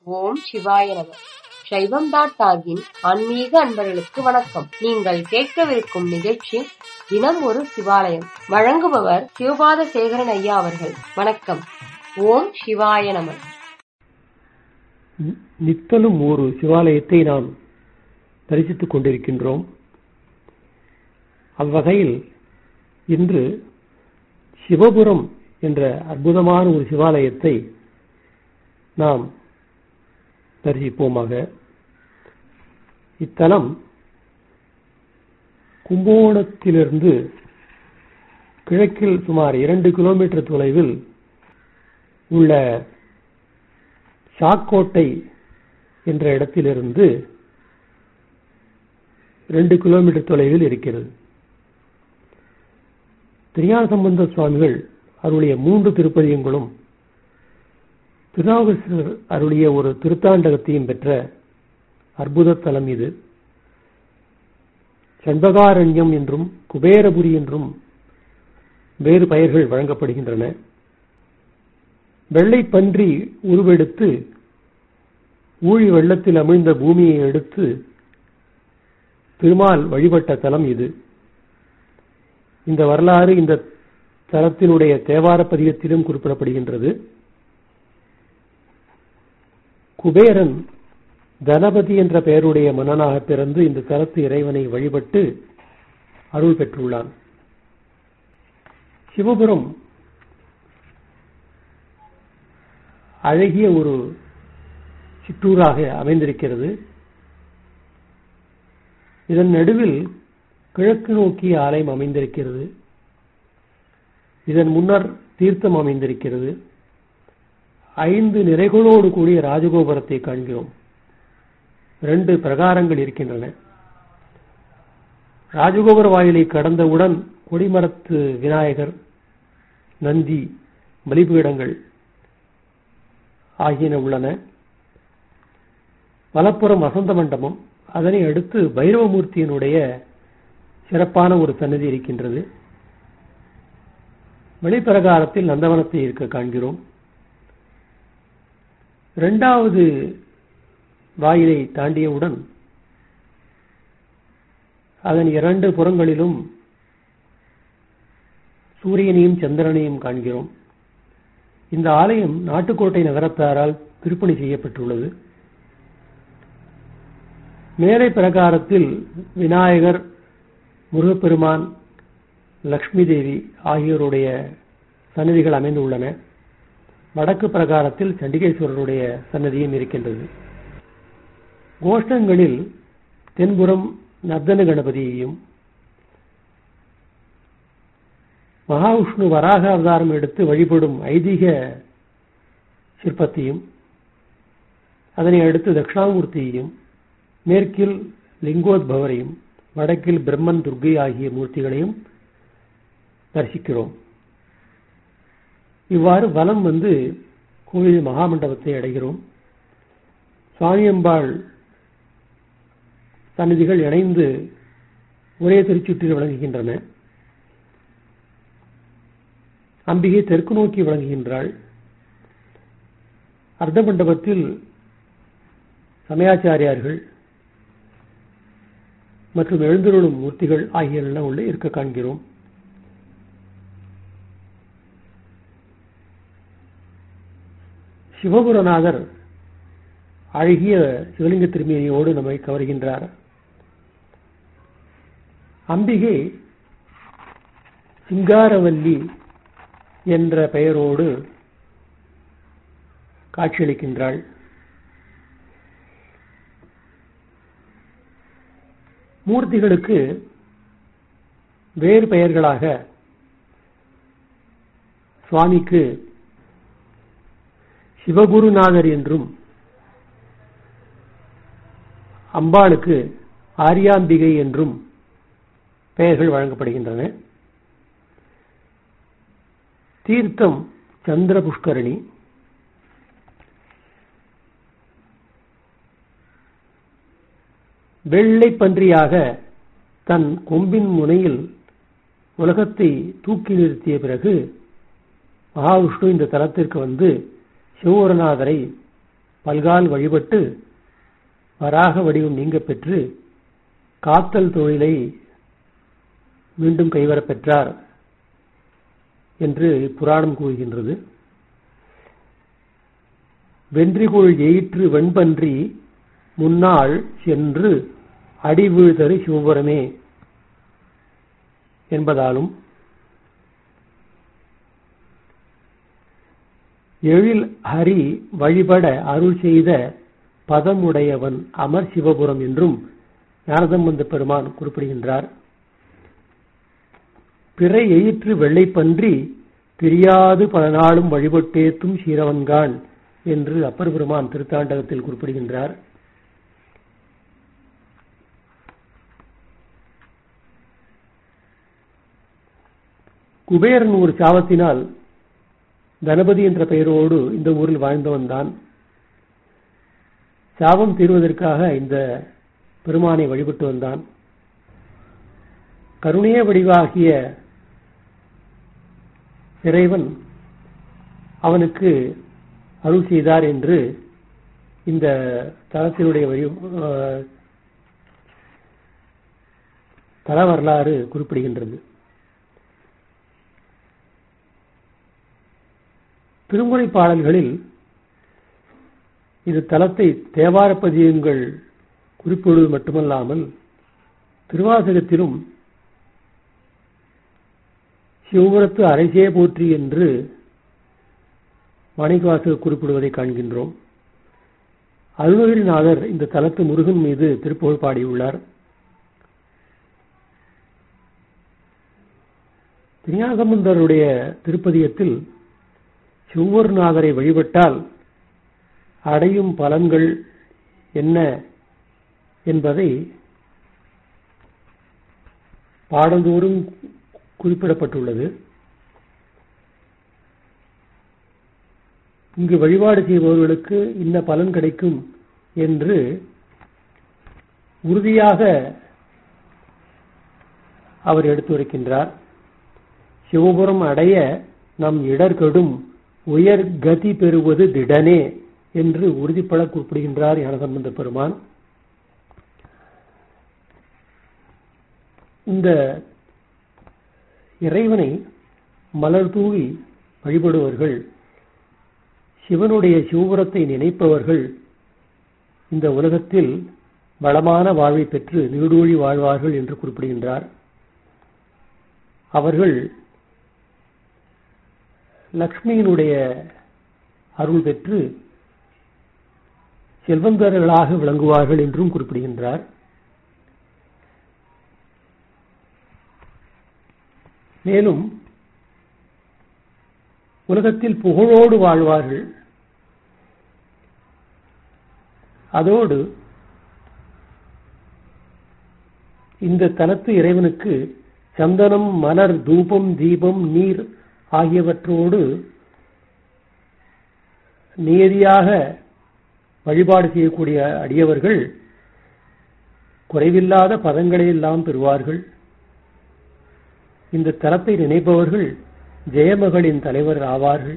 ஓம் சிவாய நம சைவம் டாட் டாகின் ஆன்மீக அன்பர்களுக்கு வணக்கம் நீங்கள் கேட்கவிருக்கும் நிகழ்ச்சி தினம் ஒரு சிவாலயம் வழங்குபவர் சிவபாத சேகரன் ஐயா அவர்கள் வணக்கம் ஓம் சிவாய நம நித்தலும் ஒரு சிவாலயத்தை நாம் தரிசித்துக் கொண்டிருக்கின்றோம் அவ்வகையில் இன்று சிவபுரம் என்ற அற்புதமான ஒரு சிவாலயத்தை நாம் தரிசிப்போமாக இத்தலம் கும்போணத்திலிருந்து கிழக்கில் சுமார் இரண்டு கிலோமீட்டர் தொலைவில் உள்ள சாக்கோட்டை என்ற இடத்திலிருந்து ரெண்டு கிலோமீட்டர் தொலைவில் இருக்கிறது திருஞான சம்பந்த சுவாமிகள் அருளிய மூன்று திருப்பதியங்களும் திருநாவுக்கரசர் அருளிய ஒரு திருத்தாண்டகத்தையும் பெற்ற அற்புத தலம் இது சண்பகாரண்யம் என்றும் குபேரபுரி என்றும் வேறு பெயர்கள் வழங்கப்படுகின்றன வெள்ளை பன்றி உருவெடுத்து ஊழி வெள்ளத்தில் அமிழ்ந்த பூமியை எடுத்து திருமால் வழிபட்ட தலம் இது இந்த வரலாறு இந்த தலத்தினுடைய தேவார பதிகத்திலும் குறிப்பிடப்படுகின்றது குபேரன் தனபதி என்ற பெயருடைய மன்னனாக பிறந்து இந்த தலத்து இறைவனை வழிபட்டு அருள் பெற்றுள்ளான் சிவபுரம் அழகிய ஒரு சிற்றூராக அமைந்திருக்கிறது இதன் நடுவில் கிழக்கு நோக்கிய ஆலயம் அமைந்திருக்கிறது இதன் முன்னர் தீர்த்தம் அமைந்திருக்கிறது ஐந்து நிறைகளோடு கூடிய ராஜகோபுரத்தை காண்கிறோம் இரண்டு பிரகாரங்கள் இருக்கின்றன ராஜகோபுர வாயிலை கடந்தவுடன் கொடிமரத்து விநாயகர் நந்தி பலிபீடங்கள் ஆகியன உள்ளன வலப்புறம் வசந்த மண்டபம் அதனை அடுத்து பைரவமூர்த்தியினுடைய சிறப்பான ஒரு சன்னதி இருக்கின்றது வெளிப்பிரகாரத்தில் நந்தவனத்தை இருக்க காண்கிறோம் இரண்டாவது வாயிலை தாண்டியவுடன் அதன் இரண்டு புறங்களிலும் சூரியனையும் சந்திரனையும் காண்கிறோம் இந்த ஆலயம் நாட்டுக்கோட்டை நகரத்தாரால் திருப்பணி செய்யப்பட்டுள்ளது மேலை பிரகாரத்தில் விநாயகர் முருகப்பெருமான் லக்ஷ்மி தேவி ஆகியோருடைய சன்னதிகள் அமைந்துள்ளன வடக்கு பிரகாரத்தில் சண்டிகேஸ்வரருடைய சன்னதியும் இருக்கின்றது கோஷ்டங்களில் தென்புறம் நர்தன கணபதியையும் மகாவிஷ்ணு வராக அவதாரம் எடுத்து வழிபடும் ஐதீக சிற்பத்தையும் அதனை அடுத்து தட்சிணாமூர்த்தியையும் மேற்கில் லிங்கோத்பவரையும் வடக்கில் பிரம்மன் துர்கை ஆகிய மூர்த்திகளையும் தரிசிக்கிறோம் இவ்வாறு வலம் வந்து கோவில் மகாமண்டபத்தை அடைகிறோம் சுவாமியம்பாள் சன்னதிகள் இணைந்து ஒரே திருச்சுற்றில் விளங்குகின்றன அம்பிகை தெற்கு நோக்கி விளங்குகின்றாள் அர்த்த மண்டபத்தில் சமயாச்சாரியார்கள் மற்றும் எழுந்தருளும் மூர்த்திகள் ஆகியன உள்ள இருக்க காண்கிறோம் சிவபுரநாதர் அழகிய சிவலிங்க திருமேனியோடு நம்மை கவர்கின்றார் அம்பிகை சிங்காரவல்லி என்ற பெயரோடு காட்சியளிக்கின்றாள் மூர்த்திகளுக்கு வேறு பெயர்களாக சுவாமிக்கு சிவகுருநாதர் என்றும் அம்பாளுக்கு ஆரியாம்பிகை என்றும் பெயர்கள் வழங்கப்படுகின்றன தீர்த்தம் சந்திர புஷ்கரணி வெள்ளை பன்றியாக தன் கொம்பின் முனையில் உலகத்தை தூக்கி நிறுத்திய பிறகு மகாவிஷ்ணு இந்த தலத்திற்கு வந்து சிவகுருநாதரை பல்கால் வழிபட்டு வராக வடிவம் நீங்க பெற்று காத்தல் தொழிலை மீண்டும் கைவரப் பெற்றார் என்று புராணம் கூறுகின்றது வென்றிகோள் எயிற்று வெண்பன்றி முன்னாள் சென்று அடிவீழ்தரு சிவபுரமே என்பதாலும் எழில் ஹரி வழிபட அருள் செய்த பதமுடையவன் அமர் சிவபுரம் என்றும் ஞானசம்பந்த பெருமான் குறிப்பிடுகின்றார் பிறை எயிற்று வெள்ளைப்பன்றி பிரியாது பல நாளும் வழிபட்டேத்தும் சீரவன்கான் என்று அப்பர் பெருமான் திருத்தாண்டகத்தில் குறிப்பிடுகின்றார் குபேரன் ஒரு சாபத்தினால் கணபதி என்ற பெயரோடு இந்த ஊரில் வாழ்ந்தவன் தான் சாபம் தீர்வதற்காக இந்த பெருமானை வழிபட்டு வந்தான் கருணைய வடிவாகிய இறைவன் அவனுக்கு அருள் செய்தார் என்று இந்த தலத்தினுடைய வழி தல வரலாறு குறிப்பிடுகின்றது திருமுறை பாடல்களில் இது தலத்தை தேவார பதியங்கள் குறிப்பிடுவது மட்டுமல்லாமல் திருவாசகத்திலும் சிவபுரத்து அரசே போற்றி என்று மாணிக்கவாசகர் குறிப்பிடுவதை காண்கின்றோம் அருணகிரிநாதர் இந்த தலத்து முருகன் மீது திருப்புகழ் பாடியுள்ளார் திருஞாசமுந்தருடைய திருப்பதியத்தில் சிவூர்நாதரை வழிபட்டால் அடையும் பலன்கள் என்ன என்பதை பாடந்தோறும் குறிப்பிடப்பட்டுள்ளது இங்கு வழிபாடு செய்பவர்களுக்கு இன்ன பலன் கிடைக்கும் என்று உறுதியாக அவர் எடுத்துரைக்கின்றார் சிவபுரம் அடைய நம் இடர்கெடும் உயர் கதி பெறுவது திடனே என்று உறுதிப்பட குறிப்பிடுகின்றார் ஞானசம்பந்த பெருமான் இந்த இறைவனை மலர் தூவி வழிபடுவர்கள் சிவனுடைய சிவபுரத்தை நினைப்பவர்கள் இந்த உலகத்தில் வளமான வாழ்வை பெற்று நீடூழி வாழ்வார்கள் என்று குறிப்பிடுகின்றார் அவர்கள் லக்ஷ்மியினுடைய அருள் பெற்று செல்வந்தர்களாக விளங்குவார்கள் என்றும் குறிப்பிடுகின்றார் மேலும் உலகத்தில் புகழோடு வாழ்வார்கள் அதோடு இந்த தலத்து இறைவனுக்கு சந்தனம் மலர் தூபம் தீபம் நீர் ஆகியவற்றோடு நேரியாக வழிபாடு செய்யக்கூடிய அடியவர்கள் குறைவில்லாத பதங்களை எல்லாம் பெறுவார்கள் இந்த தலத்தை நினைப்பவர்கள் ஜெயமகளின் தலைவர் ஆவார்கள்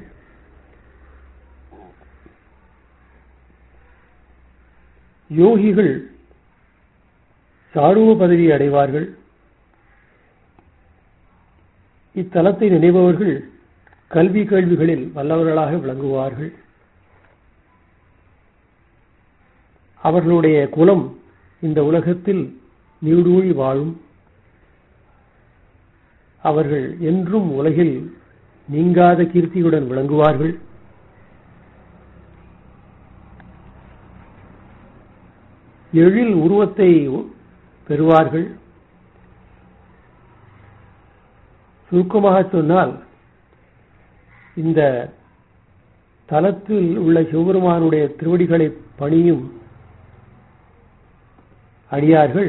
யோகிகள் சாருவ பதவி அடைவார்கள் இத்தலத்தை நினைப்பவர்கள் கல்வி கேள்விகளில் வல்லவர்களாக விளங்குவார்கள் அவர்களுடைய குலம் இந்த உலகத்தில் நீடூழி வாழும் அவர்கள் என்றும் உலகில் நீங்காத கீர்த்தியுடன் விளங்குவார்கள் எழில் உருவத்தை பெறுவார்கள் சுருக்கமாக சொன்னால் இந்த தலத்தில் உள்ள சிவபெருமானுடைய திருவடிகளை பணியும் அடியார்கள்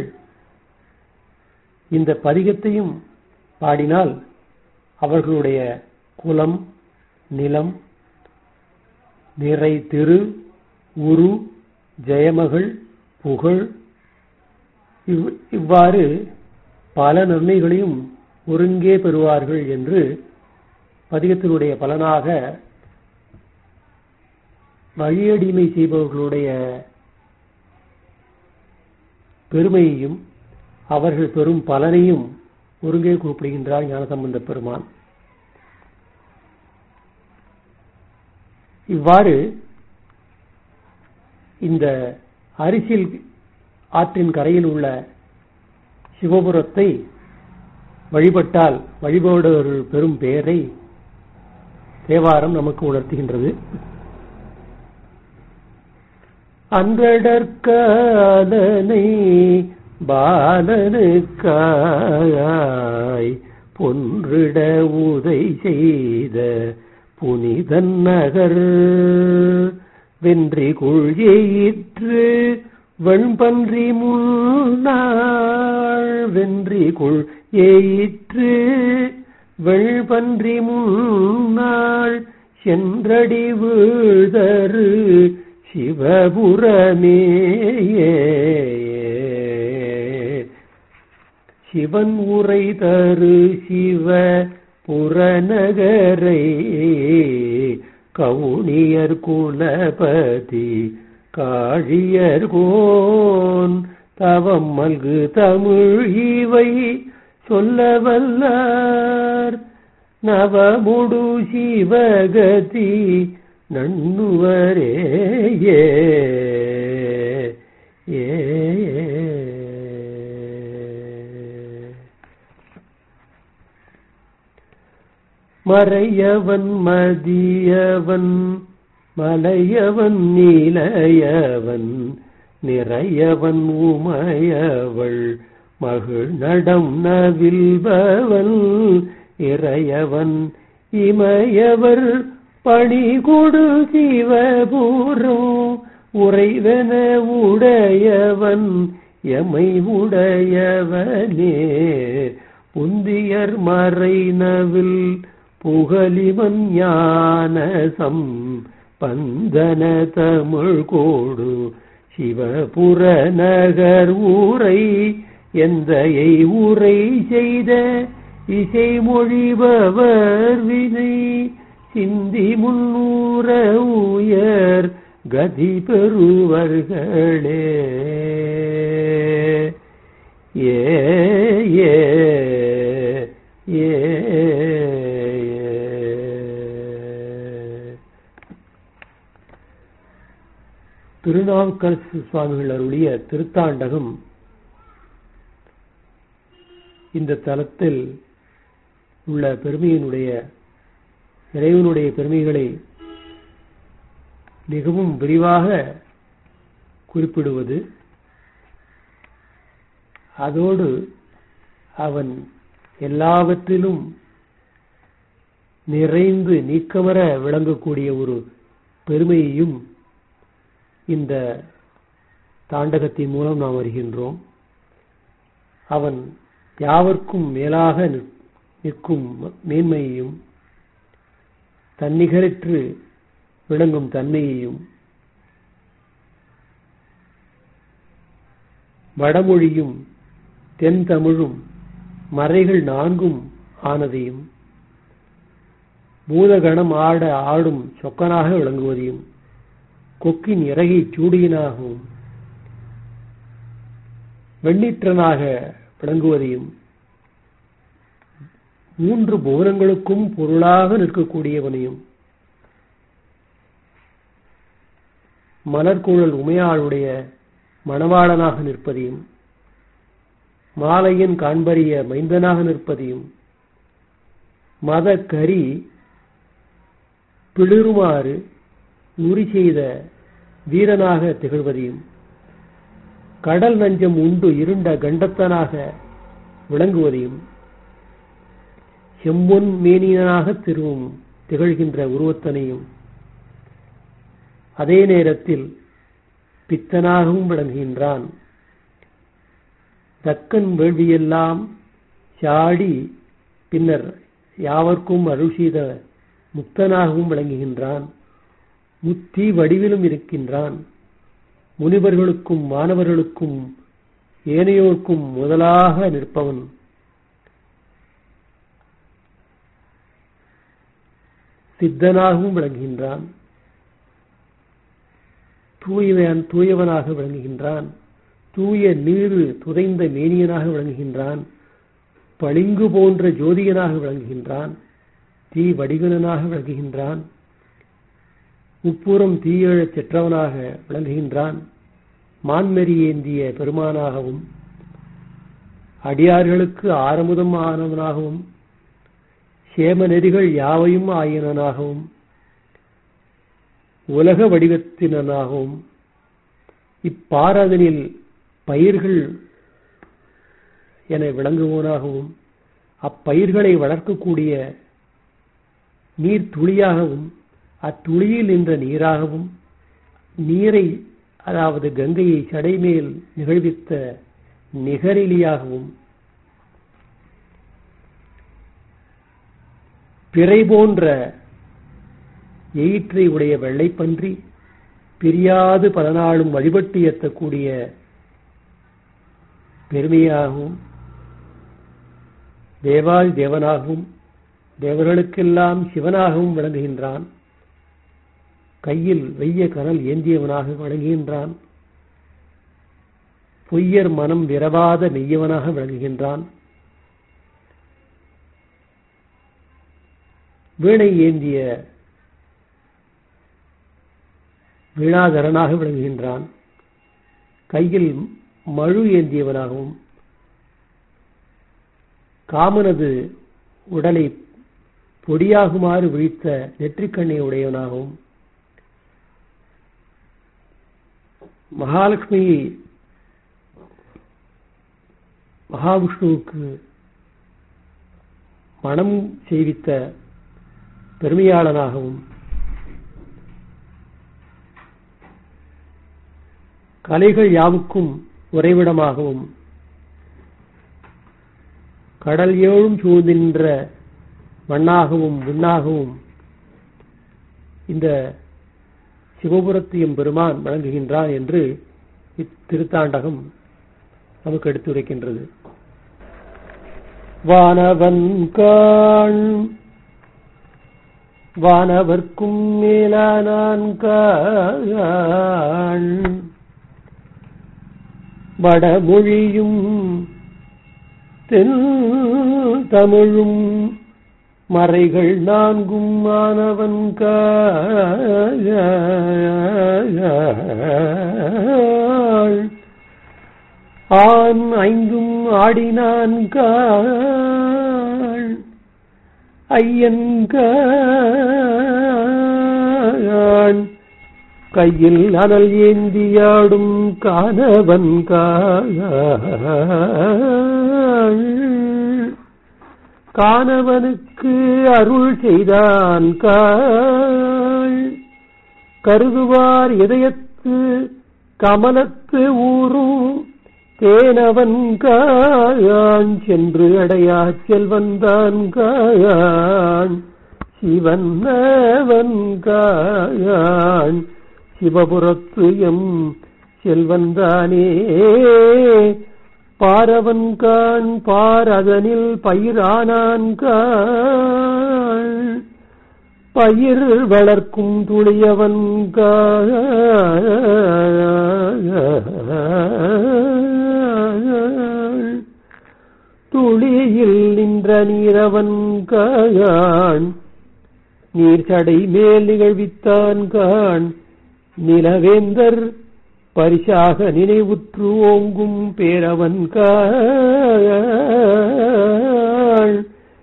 இந்த பதிகத்தையும் பாடினால் அவர்களுடைய குலம் நிலம் நிறை திரு உரு ஜெயமகள் புகழ் இவ்- இவ்வாறு பல நன்மைகளையும் ஒருங்கே பெறுவார்கள் என்று பதிகத்தினுடைய பலனாக வழியடிமை செய்பவர்களுடைய பெருமையையும் அவர்கள் பெறும் பலனையும் ஒருங்கே குறிப்பிடுகின்றார் ஞானசம்பந்த பெருமான் இவ்வாறு இந்த அரிசில் ஆற்றின் கரையில் உள்ள சிவபுரத்தை வழிபட்டால் வழிபடுவர்கள் பெரும் பெயரை தேவாரம் நமக்கு உணர்த்துகின்றது அன்றடற்காலனை பாலனுக்காய் பொன்றிட உதை செய்த புனிதன் நகர் வென்றி கொள்கையிற்று வெண்பன்றி முன்னாள் வென்றி கொள் ஏயிற்று வெள்பன்றி முன்னாள் சென்றடி வீழ்தரு சிவபுரமேயே சிவன் உரை தரு சிவ புறநகரை கவுனியர் குலபதி காழியர் கோன் தவம் மல்கு தமிழ் இவை சொல்ல வல்லார் நவமுடு சிவகதி நண்ணுவரே ஏ ஏ மறையவன் மதியவன் மலையவன் நீலையவன் நிறையவன் உமையவள் மகிழ் நடம் நவில்பவன் இறையவன் இமையவர் பணி கொடு சிவபூரம் உறைவன உடையவன் எமை உடையவனே புந்தியர் மறைனவில் புகலிவன் ஞானசம் பந்தன தமிழ் கோடு சிவபுர நகர் ஊரை எந்தையை உரை செய்த இசை மொழிபவர் வினை சிந்தி முன்னூற உயர் கதி பெறுவர்களே ஏ ஏ ஏ திருநாவுக்கரசு சுவாமிகள் அருளிய திருத்தாண்டகம் இந்த தலத்தில் உள்ள பெருமையினுடைய இறைவனுடைய பெருமைகளை மிகவும் விரிவாக குறிப்பிடுவது அதோடு அவன் எல்லாவற்றிலும் நிறைந்து நீக்கமர விளங்கக்கூடிய ஒரு பெருமையையும் இந்த தாண்டகத்தின் மூலம் நாம் அறிகின்றோம் அவன் யாவர்க்கும் மேலாக நிற்கும் மேன்மையையும் தன்னிகரற்று விளங்கும் தன்மையையும் வடமொழியும் தென் தமிழும் மறைகள் நான்கும் ஆனதையும் பூதகணம் ஆட ஆடும் சொக்கனாக விளங்குவதையும் கொக்கின் இறகை சூடியனாகவும் வெண்ணீற்றனாக விளங்குவதையும் மூன்று புவனங்களுக்கும் பொருளாக நிற்கக்கூடியவனையும் மலர்குழல் உமையாளுடைய மணவாளனாக நிற்பதையும் மாலையின் காண்பறிய மைந்தனாக நிற்பதையும் மத கரி பிளிருமாறு உரி செய்த வீரனாக திகழ்வதையும் கடல் நஞ்சம் உண்டு இருண்ட கண்டத்தனாக விளங்குவதையும் செம்பொன் மேனியனாக திருவும் திகழ்கின்ற உருவத்தனையும் அதே நேரத்தில் பித்தனாகவும் விளங்குகின்றான் தக்கன் வேள்வியெல்லாம் சாடி பின்னர் யாவர்க்கும் அருள் செய்த முக்தனாகவும் விளங்குகின்றான் முத்தி வடிவிலும் இருக்கின்றான் முனிவர்களுக்கும் மாணவர்களுக்கும் ஏனையோர்க்கும் முதலாக நிற்பவன் சித்தனாகவும் விளங்குகின்றான் தூயவன் தூயவனாக விளங்குகின்றான் தூய நீரு துதைந்த மேனியனாக விளங்குகின்றான் பளிங்கு போன்ற ஜோதியனாக விளங்குகின்றான் தீ வடிகலனாக விளங்குகின்றான் உப்புறம் தீயழச் செற்றவனாக விளங்குகின்றான் மான்மெறி ஏந்திய பெருமானாகவும் அடியார்களுக்கு ஆரமுதம் ஆனவனாகவும் சேம நெறிகள் யாவையும் ஆயினனாகவும் உலக வடிவத்தினனாகவும் இப்பாரதனில் பயிர்கள் என விளங்குவோனாகவும் அப்பயிர்களை வளர்க்கக்கூடிய நீர் துளியாகவும் அத்துளியில் நின்ற நீராகவும் நீரை அதாவது கங்கையை சடைமேல் நிகழ்வித்த நிகரிலியாகவும் பிறை போன்ற எயிற்றை உடைய வெள்ளைப்பன்றி பிரியாது பல நாளும் வழிபட்டு ஏற்றக்கூடிய பெருமையாகவும் தேவாதி தேவனாகவும் தேவர்களுக்கெல்லாம் சிவனாகவும் விளங்குகின்றான் கையில் வெய்ய கனல் ஏந்தியவனாக விளங்குகின்றான் பொய்யர் மனம் விரவாத மெய்யவனாக விளங்குகின்றான் வீணை ஏந்திய வீணாதரனாக விளங்குகின்றான் கையில் மழு ஏந்தியவனாகவும் காமனது உடலை பொடியாகுமாறு விழித்த நெற்றிக்கண்ணை உடையவனாகவும் மகாலட்சுமி மகாவிஷ்ணுவுக்கு மனம் செய்வித்த பெருமையாளனாகவும் கலைகள் யாவுக்கும் உறைவிடமாகவும் கடல் ஏழும் சூழ்ந்தின்ற மண்ணாகவும் விண்ணாகவும் இந்த சிவபுரத்தியம் பெருமான் வழங்குகின்றான் என்று இத்திருத்தாண்டகம் நமக்கு எடுத்துரைக்கின்றது வானவன் காண் வானவர்க்கும் மேலானான் காண் வடமொழியும் தென் தமிழும் மறைகள் நான்கும் மாணவன் ஆண் ஐந்தும் ஆடினான் காள் ஐயன் காண் கையில் அனல் ஏந்தியாடும் காணவன் காள் காணவனுக்கு அருள் செய்தான் காள் கருதுவார் இதயத்து கமலத்து ஊரும் தேனவன் காயான் சென்று அடையா செல்வந்தான் காயான் சிவன்னவன் காயான் சிவபுரத்து எம் செல்வந்தானே பாரவன் கான் பாரதனில் பயிரானான் காள் பயிர் வளர்க்கும் துளியவன் காள் துளியில் நின்ற நீரவன் காயான் நீர் சடை மேல் நிகழ்வித்தான் கான் நிலவேந்தர் பரிசாக நினைவுற்று ஓங்கும் பேரவன் காள்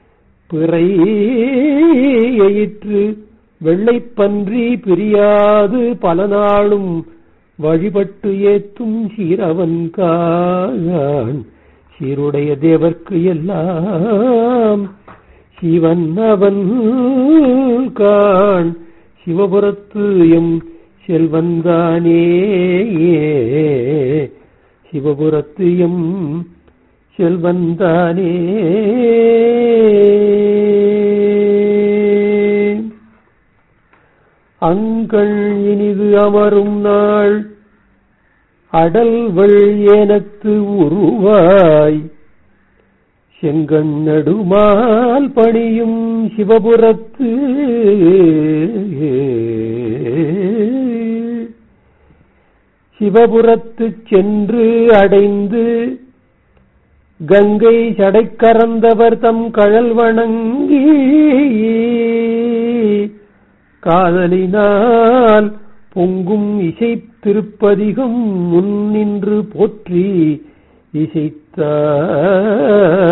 பிறையிற்று வெள்ளைப்பன்றி பிரியாது பல நாளும் வழிபட்டு ஏத்தும் சீரவன் கான் சீருடைய தேவர்க்கு எல்லாம் சிவன் அவன் கான் சிவபுரத்து எம் செல்வந்தானே சிவபுரத்து எம் செல்வந்தானே அங்கள் இனிது அமரும் நாள் அடல்வள் ஏனத்து உருவாய் செங்கண் நடுமால் பணியும் சிவபுரத்து சிவபுரத்துச் சென்று அடைந்து கங்கை சடைக்கறந்தவர் தம் கழல் வணங்கி காதலினால் பொங்கும் இசை திருப்பதிகம் முன்னின்று போற்றி இசைத்தார்